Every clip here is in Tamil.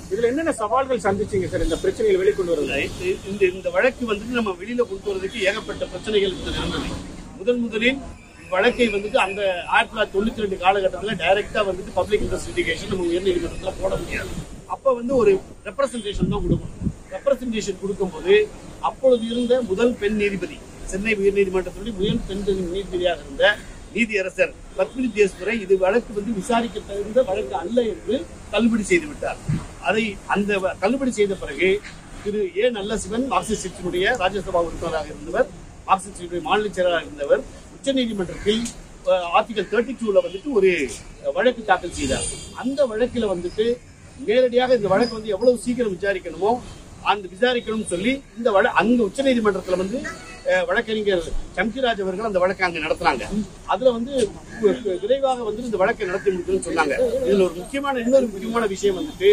இதுல என்னென்ன சவால்கள் சந்திச்சீங்க சார் இந்த பிரச்சனைகளை வெளிக்கொண்டு வருவது இது- இந்த இந்த வழக்கு வந்துட்டு நம்ம வெளியில கொண்டு வரதுக்கு ஏகப்பட்ட பிரச்சனைகள் இதுல இருந்தது முதன் முதலில் வழக்கை வந்துட்டு அந்த ஆயிரத்தி தொள்ளாயிரத்தி தொண்ணூத்தி ரெண்டு காலகட்டத்தில் டைரக்டா வந்துட்டு பப்ளிக் இன்ட்ரெஸ்ட் லிட்டிகேஷன் நம்ம உயர்நீதிமன்றத்துல போட முடியாது அப்ப வந்து ஒரு ரெப்ரசன்டேஷன் தான் கொடுக்கணும் ரெப்ரசன்டேஷன் கொடுக்கும்போது அப்பொழுது இருந்த முதல் பெண் நீதிபதி சென்னை உயர்நீதிமன்றத்தினுடைய முதல் பெண் நீதிபதியாக இருந்த நீதியரசர் பத்மினி தேஸ்வரை இது வழக்கு வந்து விசாரிக்க தகுந்த வழக்கு அல்ல என்று தள்ளுபடி செய்து விட்டார் அதை அந்த வ- தள்ளுபடி செய்த பிறகு திரு ஏ நல்லசிவன் மார்க்சிஸ்ட் கட்சியினுடைய ராஜ்யசபா உறுப்பினராக இருந்தவர் மார்க்சிஸ்ட் கட்சியினுடைய மாநில செயலராக இருந்தவர் உச்சநீதிமன்றத்தில் ஆர்டிகல் தேர்ட்டி டூல வந்துட்டு ஒரு அஹ், வழக்கு தாக்கல் செய்தார் அந்த வழக்கில் வந்துட்டு நேரடியாக இந்த வழக்கு வந்து எவ்வளவு சீக்கிரம் விசாரிக்கணுமோ அந்த விசாரிக்கணும்னு சொல்லி இந்த வழ அங்க உச்சநீதிமன்றத்துல வந்து அஹ், வழக்கறிஞர் சம்கிராஜ் அவர்கள் அந்த வழக்கை அங்க நடத்துனாங்க அதுல வந்து வி- வி- விரைவாக வந்து இந்த வழக்கை நடத்தி முடிக்கணும்னு சொன்னாங்க இதுல ஒரு முக்கியமான இன்னொரு முக்கியமான விஷயம் வந்துட்டு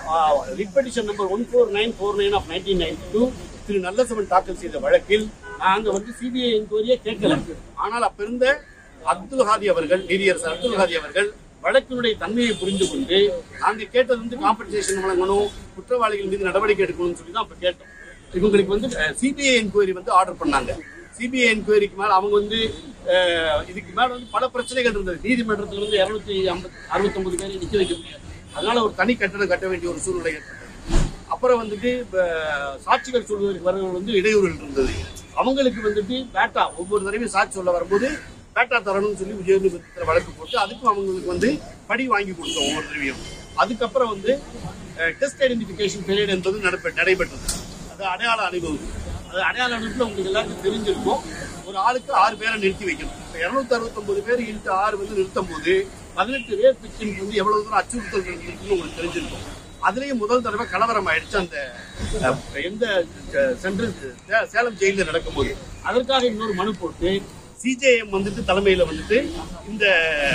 writ petition number one four nine four nine of nineteen ninety two Thiru Nallasivan தாக்கல் செய்த வழக்கில் நாங்க வந்து சிபிஐ என்கொயரியே கேட்கல ஆனால் அப்ப இருந்த அப்துல் ஹாதி அவர்கள் நீதியரசர் அப்துல் ஹாதி அவர்கள் வழக்கினுடைய தன்மையை புரிந்து கொண்டு நாங்க கேட்டது வந்து காம்பன்சேஷன் வழங்கணும் குற்றவாளிகள் மீது நடவடிக்கை எடுக்கணும்னு சொல்லி தான் அப்ப கேட்டோம் இவங்களுக்கு வந்து சிபிஐ என்கொயரி வந்து ஆர்டர் பண்ணாங்க சிபிஐ என்கொயரிக்கு மேல அவங்க வந்து அஹ், இதுக்கு மேல வந்து பல பிரச்சனைகள் இருந்தது நீதிமன்றத்துல வந்து இருநூத்தி ஐம்பது அறுபத்தொன்பது பேரை நிக்க வைக்க முடியாது அதனால ஒரு தனி கட்டணம் கட்ட வேண்டிய ஒரு சூழ்நிலை ஏற்பட்டது அப்புறம் வந்துட்டு இப்ப சாட்சிகள் சொல்வதற்கு வரவங்க வந்து இடையூறுகள் இருந்தது அவங்களுக்கு வந்துட்டு பேட்டா ஒவ்வொரு தடவையும் சாட்சி சொல்ல வரும்போது பேட்டா தரணும்னு சொல்லி உயர்நீதிமன்றத்தில் வழக்கு போட்டு அதுக்கும் அவங்களுக்கு வந்து படி வாங்கி கொடுத்தோம் ஒவ்வொரு தடவையும் அதுக்கப்புறம் வந்து டெஸ்ட் ஐடென்டிபிகேஷன் பீரியட் என்பது நடப்ப- நடைபெற்றது அது அடையாள அனுபவம் அது அடையாள அனுபவத்தில் உங்களுக்கு எல்லாருக்கும் தெரிஞ்சிருக்கும் ஒரு ஆளுக்கு ஆறு பேரை நிறுத்தி வைக்கணும் இப்போ இருநூத்தி அறுபத்தொன்பது பேர் இன்ட்டு ஆறு வந்து நிறுத்தும் போது பதினெட்டு ரேப் விக்டிம்க்கு வந்து எவ்வளவு தூரம் அச்சுறுத்தல் இருந்திருக்குன்னு உங்களுக்கு தெரிஞ்சிருக்கும் அதுலயும் முதல் தடவை கலவரம் ஆயிடுச்சு அந்த அஹ், எந்த அஹ், சென்ட்ரல் சே- சேலம் ஜெயிலில் நடக்கும்போது அதற்காக இன்னொரு மனு போட்டு சிஜேஎம் வந்துட்டு தலைமையில வந்துட்டு இந்த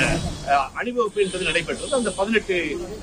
அஹ், அணிவகுப்பு என்பது நடைபெற்றது அந்த பதினெட்டு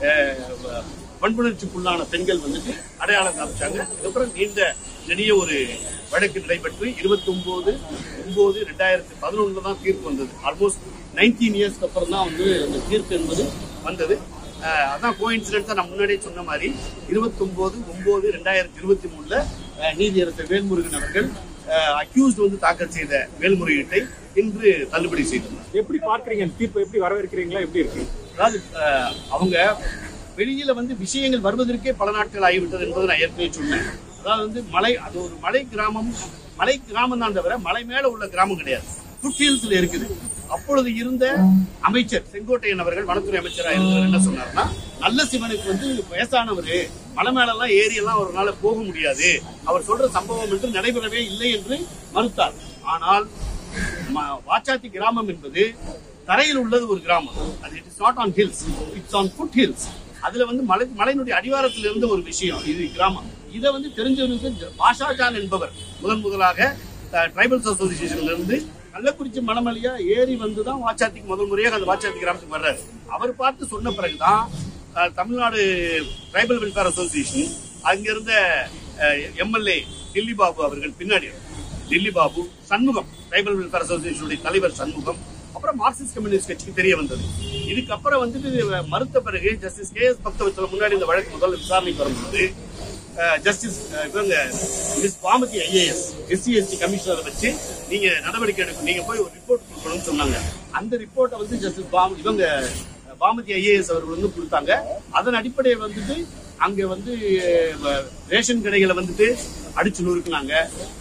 வன்புணர்ச்சிக்குள்ளான பெண்கள் வந்துட்டு அடையாளம் காமிச்சாங்க அதுக்கப்புறம் நீண்ட நெடிய ஒரு வழக்கு நடைபெற்று இருபத்தி ஒன்பது ஒன்பது ரெண்டாயிரத்தி பதினொன்னுல தான் தீர்ப்பு வந்தது ஆல்மோஸ்ட் நைன்டீன் இயர்ஸ்க்கு அப்புறம் தான் வந்து அந்த தீர்ப்பு என்பது வந்தது அஹ் அதான் கோ இன்சிடென்ட் நான் முன்னாடியே சொன்ன மாதிரி இருபத்தொன்பது ஒன்பது ரெண்டாயிரத்தி இருபத்தி மூணுல அஹ், நீதியரசர் வேல்முருகன் அவர்கள் அக்யூஸ்ட் வந்து தாக்கல் செய்த மேல்முறையீட்டை இன்று தள்ளுபடி செய்துள்ளார் எப்படி பார்க்கறீங்க இந்த தீர்ப்பை எப்படி வரவேற்கிறீங்களா எப்படி இருக்கு அதாவது அஹ், அவங்க வெளியில வந்து விஷயங்கள் வருவதற்கே பல நாட்கள் ஆகிவிட்டது என்பதை நான் ஏற்கனவே சொன்னேன் அதாவது வந்து மலை அது ஒரு மலை கிராமம் மலை கிராமம் தான் தவிர மலை மேல உள்ள கிராமம் கிடையாது ஃபுட்ஹில்ஸ்ல இருக்குது அப்பொழுது இருந்த அமைச்சர் செங்கோட்டையன் அவர்கள் வனத்துறை அமைச்சராக இருந்தவர் என்ன சொன்னார்னா நல்ல சிவனுக்கு வந்து வயசானவர் மலை மேலெல்லாம் ஏறி எல்லாம் ஒரு நாள் போக முடியாது அவர் சொல்ற சம்பவம் என்று நடைபெறவே இல்லை என்று மறுத்தார் ஆனால் ம- வாச்சாத்தி கிராமம் என்பது தரையில் உள்ளது ஒரு கிராமம் அது it is not on hills it's on foot hills அதுல வந்து மலை மலையினுடைய அடிவாரத்தில் இருந்த ஒரு விஷயம் இது கிராமம் இதை வந்து தெரிஞ்சவருக்கு பாஷா ஜான் என்பவர் முதன் முதலாக ட்ரைபல்ஸ் அசோசியேஷன்ல இருந்து கள்ளக்குறிச்சி மணமலையா ஏறி வந்து தான் வாச்சாத்திக்கு முதல் முறையாக அந்த வாச்சாத்தி கிராமத்துக்கு வர்றாரு அவர் பார்த்து சொன்ன பிறகுதான் அஹ், தமிழ்நாடு ட்ரைபல் வெல்ஃபேர் அசோசியேஷன் அங்க இருந்த எம்எல்ஏ டில்லி பாபு அவர்கள் பின்னாடி டில்லி பாபு சண்முகம் ட்ரைபல் வெல்ஃபேர் அசோசியேஷனுடைய தலைவர் சண்முகம் அப்புறம் மார்க்சிஸ்ட் கம்யூனிஸ்ட் கட்சிக்கு தெரிய வந்தது இதுக்கப்புறம் வந்துட்டு இது மறுத்த பிறகு ஜஸ்டிஸ் கே எஸ் பக்தவச்சல முன்னாடி இந்த வழக்கு முதல்ல விசாரணைக்கு வரும்போது ஜஸ்டிஸ் இவங்க miss Bhamathi IAS SC ST கமிஷனரை வச்சு நீங்க நடவடிக்கை எடுக்கணும் நீங்க போய் ஒரு ரிப்போர்ட் கொடுக்கணும்னு சொன்னாங்க அந்த ரிப்போர்ட்டை வந்து ஜஸ்டிஸ் பாம் இவங்க அஹ், பாமதி ஐஏஎஸ் அவர்கள் வந்து கொடுத்தாங்க அதன் அடிப்படையில் வந்துட்டு அங்க வந்து அஹ், ரேஷன் கடைகளை வந்துட்டு அடிச்சு நொறுக்குனாங்க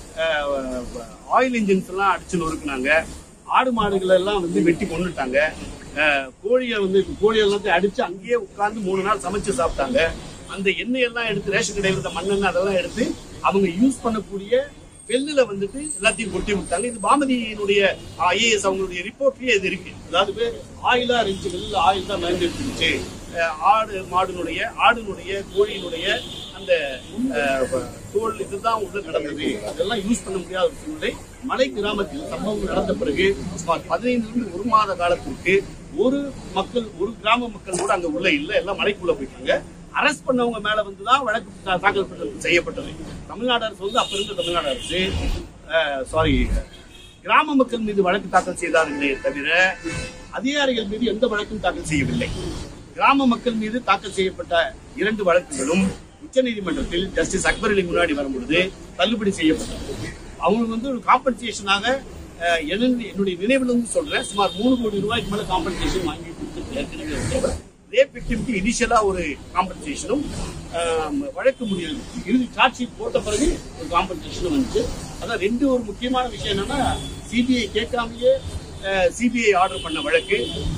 ஆயில் இன்ஜின்ஸ் எல்லாம் அடிச்சு நொறுக்குனாங்க ஆடு மாடுகளை எல்லாம் வந்து வெட்டி கொண்டுட்டாங்க கோழியை வந்து கோழி எல்லாத்தையும் அடிச்சு அங்கேயே உட்கார்ந்து மூணு நாள் சமைச்சு சாப்பிட்டாங்க அந்த எண்ணெய் எல்லாம் எடுத்து ரேஷன் கடையில் இருந்த மண்ணெண்ணெய் அதெல்லாம் எடுத்து அவங்க யூஸ் பண்ணக்கூடிய வெள்ளில வந்துட்டு எல்லாத்தையும் கொட்டி விட்டாங்க இது பாமதியினுடைய ஐஏஎஸ் அவங்களுடைய ரிப்போர்ட்லயே இது இருக்கு அதாவது ஆயிலா இருந்துச்சு வெளியில ஆயில் தான் மறந்துருந்துச்சு ஆடு மாடுனுடைய ஆடுனுடைய கோழியினுடைய அந்த அஹ், தோல் இதுதான் உள்ள நடந்தது அதெல்லாம் யூஸ் பண்ண முடியாத ஒரு சூழ்நிலை மலை கிராமத்தில் சம்பவம் நடந்த பிறகு சுமார் பதினைந்திலிருந்து ஒரு மாத காலத்திற்கு ஒரு மக்கள் ஒரு கிராம மக்கள் கூட அங்க உள்ள இல்ல எல்லாம் மலைக்குள்ள போயிட்டாங்க அரெஸ்ட் பண்ணவங்க மேல வந்து தான் வழக்கு தா- தாக்கல் பண்ண- செய்யப்பட்டது தமிழ்நாடு அரசு வந்து அப்ப இருந்த தமிழ்நாடு அரசு சாரி கிராம மக்கள் மீது வழக்கு தாக்கல் செய்தார்களே தவிர அதிகாரிகள் மீது எந்த வழக்கும் தாக்கல் செய்யவில்லை கிராம மக்கள் மீது தாக்கல் செய்யப்பட்ட இரண்டு வழக்குகளும் உச்சநீதிமன்றத்தில் ஜஸ்டிஸ் அக்பர் அலி முன்னாடி வரும்பொழுது தள்ளுபடி செய்யப்பட்டது அவங்களுக்கு வந்து ஒரு காம்பன்சேஷனாக என்னுடைய நினைவுல இருந்து சொல்றேன் சுமார் மூணு கோடி ரூபாய்க்கு மேல காம்பன்சேஷன் வாங்கி கொடுத்து ஏற்கனவே இருந்தவர் ரேப் விக்டிம்க்கு இனிஷியலா ஒரு காம்பன்சேஷனும் வழக்கு முடியல் இறுதி சார்ஜ் ஷீட் போட்ட பிறகு ஒரு காம்பன்சேஷனும் வந்துச்சு அதான் ரெண்டு ஒரு முக்கியமான விஷயம் என்னன்னா சிபிஐ கேட்காமயே சிபிஐ ஆர்டர் பண்ண வழக்கு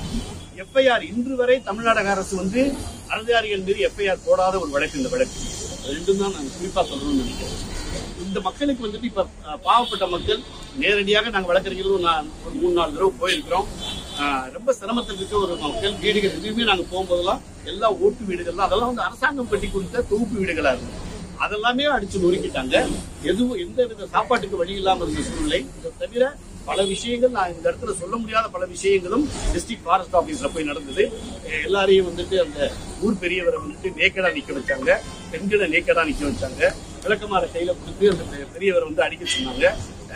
எஃப்ஐஆர் இன்று வரை தமிழ்நாடு அரசு வந்து அதிகாரிகள் மீது எஃப்ஐஆர் போடாத ஒரு வழக்கு இந்த வழக்கு அது ரெண்டும் தான் நான் குறிப்பா சொல்லணும்னு நினைக்கிறேன் இந்த மக்களுக்கு வந்துட்டு இப்ப அஹ், பாவப்பட்ட மக்கள் நேரடியாக நாங்க வழக்கறிஞர்களும் நான் ஒரு மூணு நாலு தடவை போயிருக்கிறோம் அஹ், ரொம்ப சிரமத்தில் இருக்க ஒரு மக்கள் வீடுகள் எதுவுமே நாங்க போகும்போதெல்லாம் எல்லா ஓட்டு வீடுகள் தான் அதெல்லாம் வந்து அரசாங்கம் கட்டி கொடுத்த தொகுப்பு வீடுகளா இருக்கும் அதெல்லாமே அடிச்சு நொறுக்கிட்டாங்க எதுவும் எந்த வித சாப்பாட்டுக்கு வழி இல்லாம இருந்த சூழ்நிலை இதை தவிர பல விஷயங்கள் நான் இந்த இடத்துல சொல்ல முடியாத பல விஷயங்களும் டிஸ்ட்ரிக்ட் ஃபாரஸ்ட் ஆபீஸ்ல போய் நடந்தது அஹ் எல்லாரையும் வந்துட்டு அந்த ஊர் பெரியவரை வந்துட்டு நேக்கடா நிக்க வச்சாங்க பெண்களை நேக்கடா நிக்க வச்சாங்க விளக்கமாற கையில கொடுத்து அந்த பெ- பெரியவரை வந்து அடிக்க சொன்னாங்க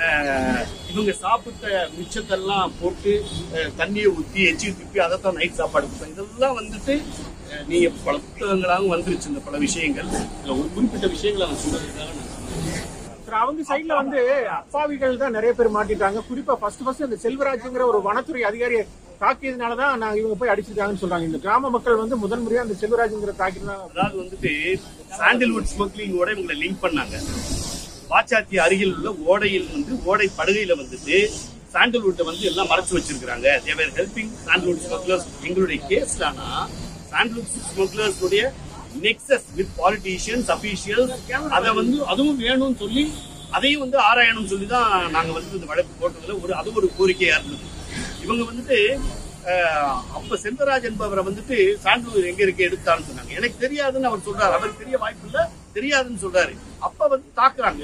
அஹ் இவங்க சாப்பிட்ட மிச்சத்தெல்லாம் போட்டு அஹ் தண்ணியை ஊத்தி எச்சி துப்பி அதைத்தான் நைட் சாப்பாடு கொடுத்தாங்க இதெல்லாம் வந்துட்டு அஹ் நீங்க பல புத்தகங்களாகவும் வந்துருச்சு இந்த பல விஷயங்கள் இதுல ஒரு குறிப்பிட்ட விஷயங்களை நான் சொல்றதுக்காக நான் சொன்னேன். சார் அவங்க சைடுல வந்து அப்பாவிகள் தான் நிறைய பேர் மாட்டிட்டாங்க குறிப்பா ஃபர்ஸ்ட் ஃபர்ஸ்ட் இந்த செல்வராஜ்ங்கிற ஒரு வனத்துறை அதிகாரியை தாக்கியதுனாலதான் நான் இவங்க போய் அடிச்சிருக்காங்கன்னு சொல்றாங்க இந்த கிராம மக்கள் வந்து முதன் முறையா அந்த செல்வராஜ்ங்கிற தாக்கிதான் அதாவது வந்துட்டு சாண்டில்வுட் ஸ்மக்லிங்கோட இவங்களை லிங்க் பண்ணாங்க வாச்சாத்தி அருகில் உள்ள ஓடையில் வந்து ஓடை படுகையில வந்துட்டு சாண்டில்வுட்டை வந்து எல்லாம் மறைச்சு வச்சிருக்காங்க தேவர் ஹெல்பிங் சாண்டில்வுட் ஸ்மக்லர்ஸ் எங்களுடைய கேஸ்ல ஆனா சாண்டில்வுட் ஸ்மக்லர்ஸ் உடைய நெக்ஸஸ் வித் பாலிட்டிஷியன்ஸ் அபிஷியல்ஸ் அதை வந்து அதுவும் வேணும்னு சொல்லி அதையும் வந்து ஆராயணும்னு சொல்லி தான் நாங்க வந்து இந்த வழக்கு போட்டதுல ஒரு அது ஒரு கோரிக்கையா இருந்தது இவங்க வந்துட்டு அஹ், அப்ப செல்வராஜ் என்பவரை வந்துட்டு சான்றூர் எங்க இருக்கு எடுத்தான்னு சொன்னாங்க எனக்கு தெரியாதுன்னு அவர் சொல்றாரு அவருக்கு தெரிய வாய்ப்பு இல்ல தெரியாதுன்னு சொல்றாரு அப்ப வந்து தாக்குறாங்க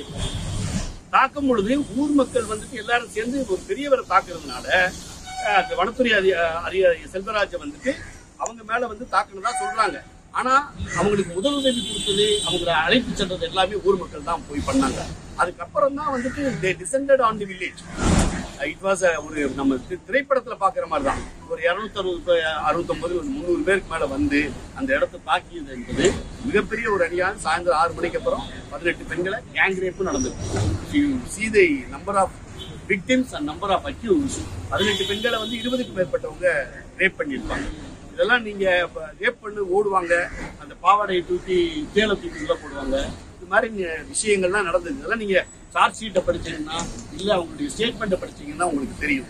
தாக்கும் பொழுது ஊர் மக்கள் வந்துட்டு எல்லாரும் சேர்ந்து ஒரு பெரியவரை தாக்குறதுனால அஹ், அந்த வனத்துறை அதி- அதிகாரி செல்வராஜை வந்துட்டு அவங்க மேல வந்து தாக்குனதா சொல்றாங்க ஆனா அவங்களுக்கு முதல் உதவி கொடுத்தது அவங்களை அழைத்து சென்றது எல்லாமே ஊர் மக்கள் தான் போய் பண்ணாங்க அதுக்கப்புறம் தான் வந்துட்டு they descended on the village it was ஒரு நம்ம தி- திரைப்படத்துல பாக்குற மாதிரி தான் ஒரு இருநூத்தி அறுபது அறுபத்தொன்பது ஒரு முந்நூறு பேருக்கு மேல வந்து அந்த இடத்தை தாக்கியது என்பது மிகப்பெரிய ஒரு அடியான் சாயந்தரம் ஆறு மணிக்கு அப்புறம் பதினெட்டு பெண்களை கேங் ரேப்பு நடந்தது see the number of victims and number of accused பதினெட்டு பெண்களை வந்து இருபதுக்கு மேற்பட்டவங்க ரேப் பண்ணியிருப்பாங்க இதெல்லாம் நீங்க ரேப் பண்ணி ஓடுவாங்க அந்த பாவாடையை தூக்கி தேலை தூக்கி உள்ள போடுவாங்க இது மாதிரி நி- விஷயங்கள்லாம் நடந்தது இதெல்லாம் நீங்க சார்ஜ் ஷீட்டை படிச்சீங்கன்னா இல்ல அவங்களுடைய ஸ்டேட்மெண்ட்டை படிச்சீங்கன்னா உங்களுக்கு தெரியும்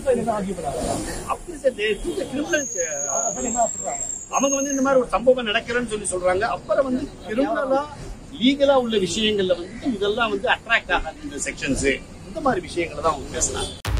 அப்படி sir they took the criminals, uh, அவங்க வந்து இந்த மாதிரி ஒரு சம்பவம் நடக்கிறேன்னு சொல்லி சொல்றாங்க அப்புறம் வந்து கிரிமினலா லீகலா உள்ள விஷயங்கள்ல வந்து இதெல்லாம் வந்து அட்ராக்ட் ஆகாது இந்த செக்ஷன்ஸ் இந்த மாதிரி விஷயங்களை தான் அவங்க பேசுனாங்க